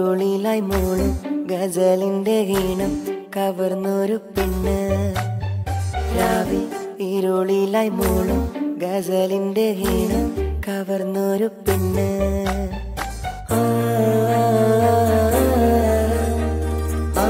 ഇരുളിലായി മൂളും ഗസലിന്റെ ഈണം കവർന്നൊരു പെണ്ണ് രാവിൽ ഇരുളിലായി മൂളും ഗസലിന്റെ ഈണം കവർന്നൊരു പെണ്ണ് ആ, ആ,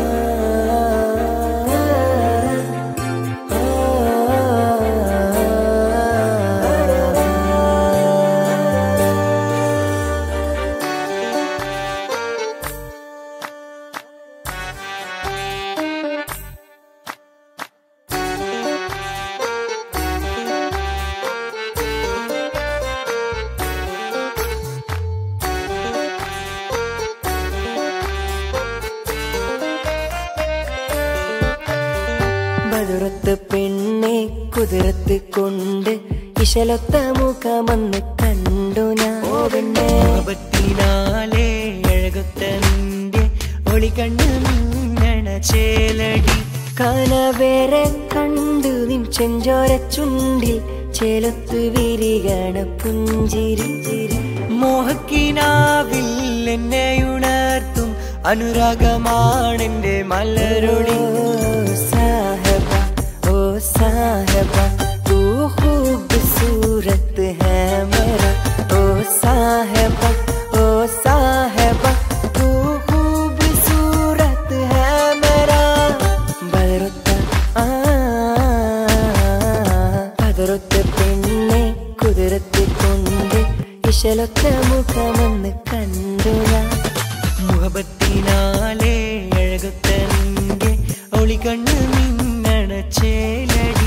ബദുറത്ത് പെണ്ണെ കുതിരത്ത് കൊണ്ട് ഇശലൊത്ത മുഖമെന്ന് കണ്ടു ഞാൻ ഓ പെണ്ണെ മുഖത്തിനാലെ അഴകൊത്ത നിന്റെ ഒളി കണ്ണ് മിന്നണ ചേലടി കനവേറെ കണ്ടു നിൻ ചെഞ്ചോര ചുണ്ടിൽ ചേലത്ത് വിരികണ പുഞ്ചിരി മോഹക്കിനാവിൽ എന്നെ ഉണർത്തും അനുരാഗമാണെന്റെ മലരൊളി ഓ സാഹബ ഓ സാഹബ തൂ खूबसूरत है मेरा ओ साहब ओ साहब तू खूबसूरत है मेरा ബദറുത്ത ആ ബദറുത്ത പെണ്ണെ കുതിരത്ത് കൊണ്ട് ഇശലൊത്ത മുഖമെന്ന് കണ്ടു ഞാൻ മുഖത്തിനാലെ അഴകൊത്ത നിന്റെ ഒളി കണ്ണ് മിന്നണ ചേലടി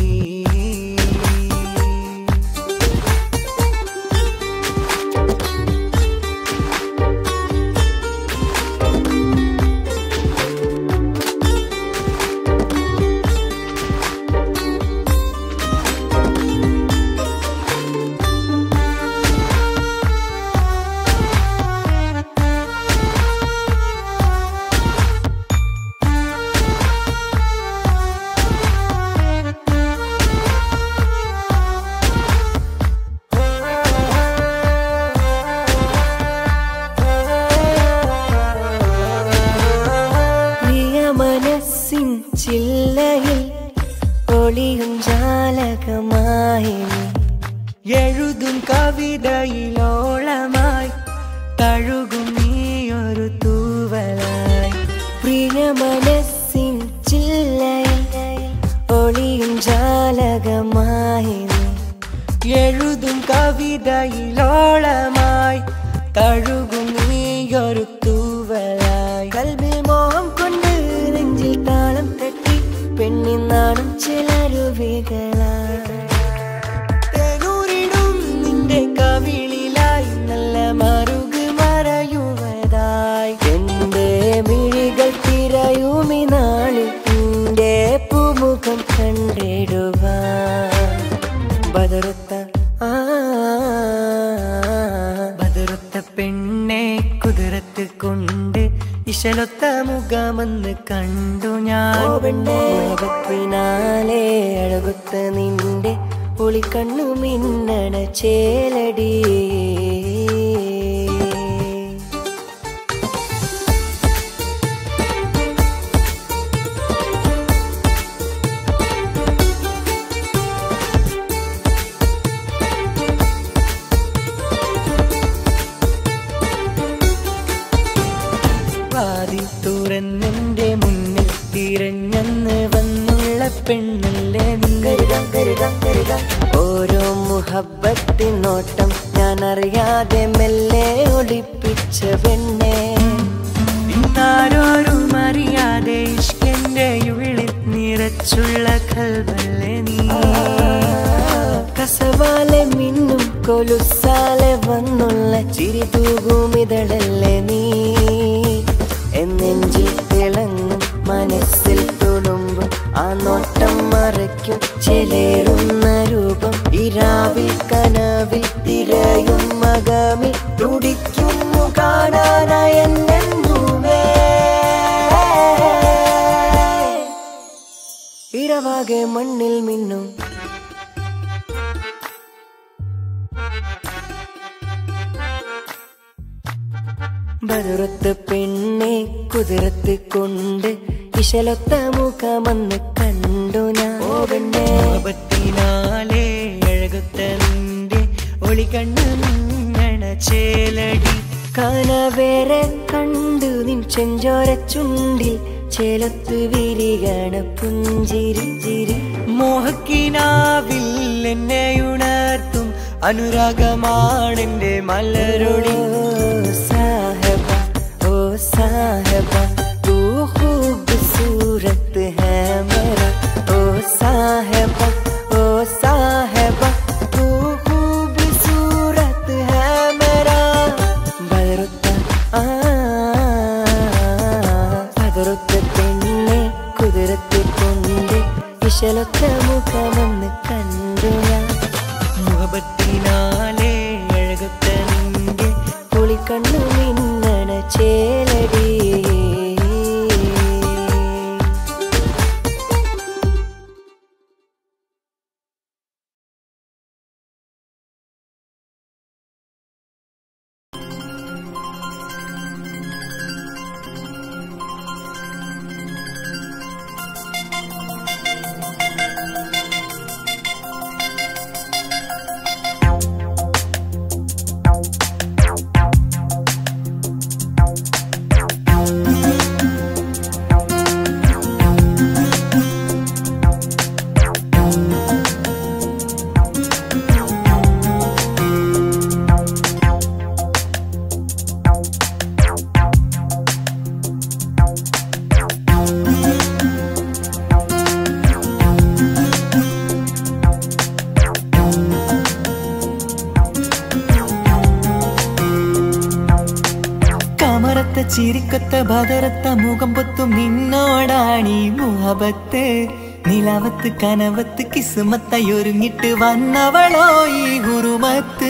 പ്രിയ മനസ്സിൻ ചില്ലയിൽ ഒളിയും ജാലകമായി നീ. എഴുതും കവിതയിലോളമായി തഴുകും നീയൊരു തൂവലായി പ്രിയ മനസ്സിൻ ചില്ലയിൽ ഒളിയും ജാലകമായി നീ. എഴുതും കവിതയിലോളമായി തഴുകും നീയൊരു തൂവലായി കൽവിൽ മോഹം കൊണ്ട് നെഞ്ചിൽ താളം തട്ടി പെണ്ണിനാടും ചിലരുവികളായി തേനൂരിടും നിന്റെ കവിളിലായി നല്ല മറുക് മറയുവതായി എന്റെ മിഴികൾ തിരയുമി നാളിൽ നിന്റെ പൂമുഖം കണ്ടിടുവാൻ ബദറുത്ത ആ ബദറുത്ത പെണ്ണെ കുതിരത്ത് കൊണ്ട് ഇശലൊത്ത മുഖമെന്ന് കണ്ടു ഞാൻ മുഖത്തിനാലെ അഴകുത്ത നിന്റെ ഒളിക്കണ്ണു മിന്നണ ചേലടി വാതിൽ തുറന്നെന്റെ മുന്നിൽ തിരഞ്ഞെന്ന് വന്നുള്ള പെണ്ണല്ലേ നീ ഓരോ മുഹബത്തിൻ നോട്ടം ഞാൻ അറിയാതെ മെല്ലെ ഒളിപ്പിച്ച പെണ്ണെ ഇന്നാരോരും അറിയാതെ ഇഷ്കന്റെ ഉള്ളിൽ നിറച്ചുള്ള കൽവല്ലേ നീ കസവാലെ മിന്നും കൊലുസാലെ വന്നുള്ള ചിരി തൂകുമിതളല്ലേ നീ എന്നെഞ്ചിൽ തിളങ്ങും മനസ്സിൽ തുളുമ്പും ആ നോട്ടം മറയ്ക്കും ചെലേറുന്ന രൂപം ഇരാവിൽ കനവിൽ തിരയും മകമിൽ തുടിക്കുന്നു കാണാനായ എന്നെന്നുമേ ഇരവാകെ മണ്ണിൽ മിന്നും ബദുറത്ത് പെണ്ണെ കുതിരത്ത് കൊണ്ട് ഇശലൊത്ത മുഖമെന്ന് കണ്ടു ഞാൻ ഓ പെണ്ണെ മുഹബത്തിനാലേ അഴകുത്ത നിന്റെ ഒളികണ്ണ് മിന്നണ ചേലടി കനവേറെ കണ്ടു നിൻ ചെഞ്ചോര ചുണ്ടിൽ ചേലത്ത് വിരികണ പുഞ്ചിരി ചിരി മോഹക്കിനാവിൽ എന്നെ ഉണർത്തും അനുരാഗമാണെന്റെ മലരൊളി ओ साहबा ओ साहबा तू खूबसूरत है मेरा ओ साहबा ओ साहबा तू खूबसूरत है मेरा बदरुത്ത ആ ബദറുത്ത പെണ്ണെ കുതിരത്തെ കൊണ്ട് ഇശലൊത്ത മുഖമെന്ന് കണ്ടു ഞാൻ മുഹബത്തിനാലേ അഴകുത്ത നിന്റെ പുളിക്കണ്ണു മിന്നണ ചേലടി കമറത്ത ചിരിക്കത്ത ബദറത്ത മുഖം പൊത്തും നിന്നോടാണീ മുഹബത്ത് നിലവത്ത് കനവത്ത് കിസുമത്തായി ഒരുങ്ങിട്ട് വന്നവളോ ഈ ഗുരുമത്ത്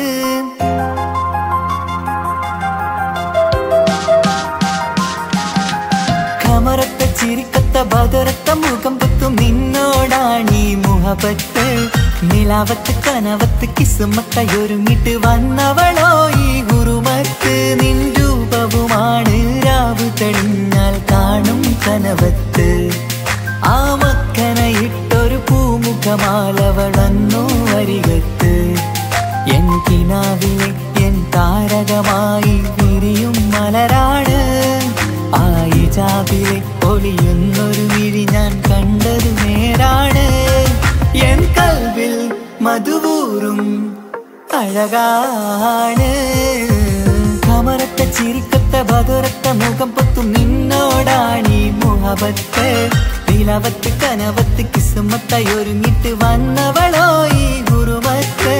കമറത്ത ചിരിക്കത്ത ബദറത്ത മുഖം പൊത്തും നിന്നോടാണീ മുഹബത്ത് നിലാവത്ത് കനവത്ത് കിസുമത്തായി ഒരുങ്ങിട്ട് വന്നവളോ ഈ ഗുരുമത്ത് നിൻ രൂപവുമാണ് രാവ് തെളിഞ്ഞാൽ കാണും കനവത്ത് ആ മക്കനയിട്ടൊരു പൂമുഖമാലവളന്നു വരികത്ത് എൻ കിനാവിലെ എൻ താരകമായി വിരിയും മലരാണ് ആ ഇജാബിലെ ഒളിയുന്നൊരു മിഴി ഞാൻ കണ്ടത് നേരാണ് എൻ കൽവിൽ മധുവൂറും അഴകാണ് കമറത്ത ചിരിക്കത്ത ബദുരത്ത മുഖം പൊത്തും നിന്നോടാണീ മുഹബത്ത് നിലവത്ത് കനവത്ത് കിസുമത്തായി ഒരുങ്ങിട്ട് വന്നവളോ ഈ ഗുരുമത്ത്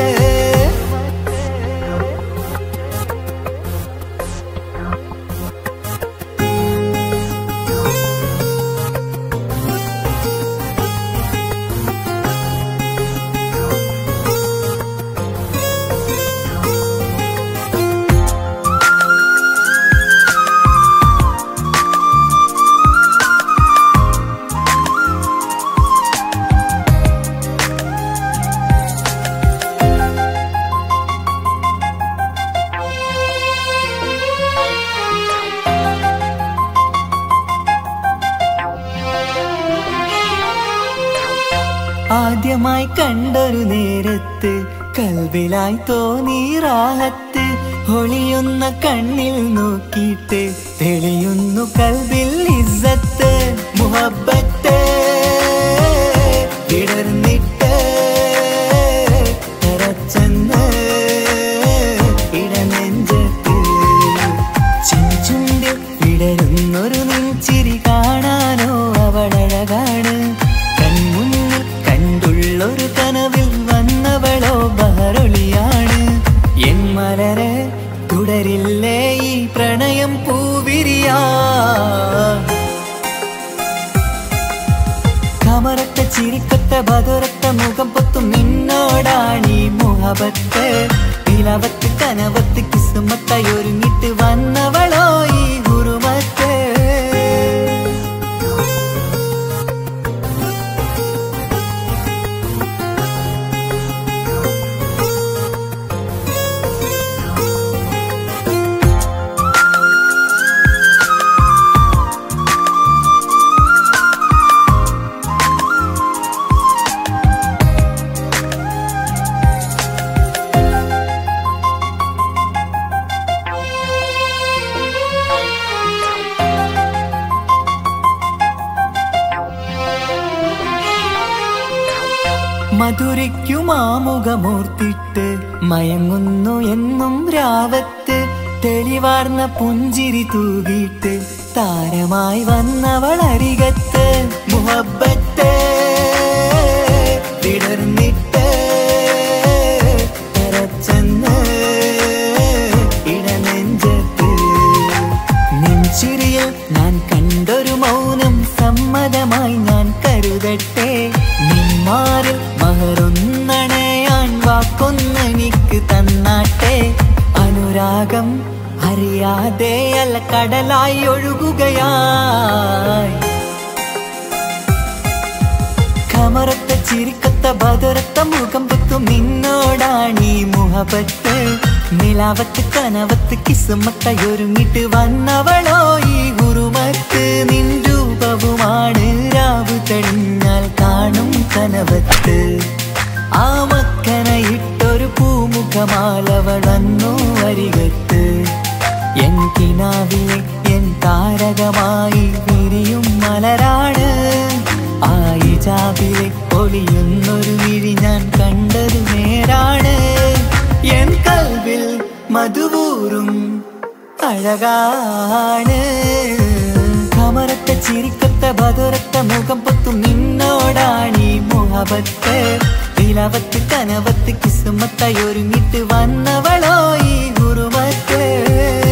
ആദ്യമായി കണ്ടൊരു നേരത്ത് കൽവിലായി തോന്നി റാഹത്ത് ഒളിയുന്ന കണ്ണിൽ നോക്കിയിട്ട് തെളിയുന്നു കൽവിൽ ഇസ്സത്ത് മുഹബത്ത് വിടർന്നിട്ട് തറച്ചെന്ന് ഇടനെഞ്ചത്ത് ചിഞ്ചുണ്ടിൽ വിടരുന്നൊരു നെഞ്ചിരി കാണാനോ അവളഴകാണ് കൺമുന്നിൽ കണ്ടുള്ളൊരു കനവിൽ വന്നവളോ ബഹറൊളിയാണ് എൻ മലരെ തുടരില്ലേ ഈ പ്രണയം പൂവിരിയാ കമറത്ത ചിരിക്കത്ത ബദുരത്ത മുഖം പൊത്തും നിന്നോടാണീ മുഹബത്ത് നിലവത്ത് കനവത്ത് കിസുമത്തായി ഒരുങ്ങിട്ട് വന്നവളോ ഈ ഗുരുമത്ത് മധുരയ്ക്കും ആമുഖമോർത്തിട്ട് മയങ്ങുന്നു എന്നും രാവത്ത് തെളിവാർന്ന പുഞ്ചിരി തൂകിയിട്ട് താരമായി വന്നവൾ അരികത്ത് മുഹബത്ത് വിടർന്നിട്ട് തരച്ചെന്ന് ഇടനെഞ്ചത്ത് നെഞ്ചിരിയിൽ ഞാൻ കണ്ടൊരു മൗനം സമ്മതമായി ഞാൻ കരുതട്ടെ നിന്മാരിൽ മഹറൊന്നണയാൻ വാക്കൊന്നെനിക്ക് തന്നാട്ടെ അനുരാഗം അറിയാതെ അല്ല കടലായി ഒഴുകുകയായി കമറത്ത ചിരിക്കത്ത ബദറത്ത മുഖം പുത്തും നിന്നോടാണീ മുഹബത്ത് നിലാവത്ത് കനവത്ത് കിസുമത്തയൊരുങ്ങിട്ട് വന്നവളോ ഈ ഗുരുമത്ത് നിൻ രൂപവുമാണ് രാവു തെളിഞ്ഞാൽ കാണും കനവത്ത് ആ മക്കനയിട്ടൊരു പൂമുഖമാലവളന്നു അരികത്ത് എൻ കിനാവിലെ എൻ താരകമായി വിരിയും മലരാണ് ആ ഇജാബിലെ ഒളിയുന്നൊരു വിഴി ഞാൻ കണ്ടത് നേരാണ് എൻ കൽവിൽ മധുവൂറും അഴകാണ് കമറത്ത ചിരിക്കത്ത ബദുരത്ത മുഖം പൊത്തും നിന്നോടാണീ മുഹബത്ത് നിലവത്ത് കനവത്ത് കിസുമത്തായി ഒരുങ്ങിട്ട് വന്നവളോ ഈ ഗുരുമത്ത്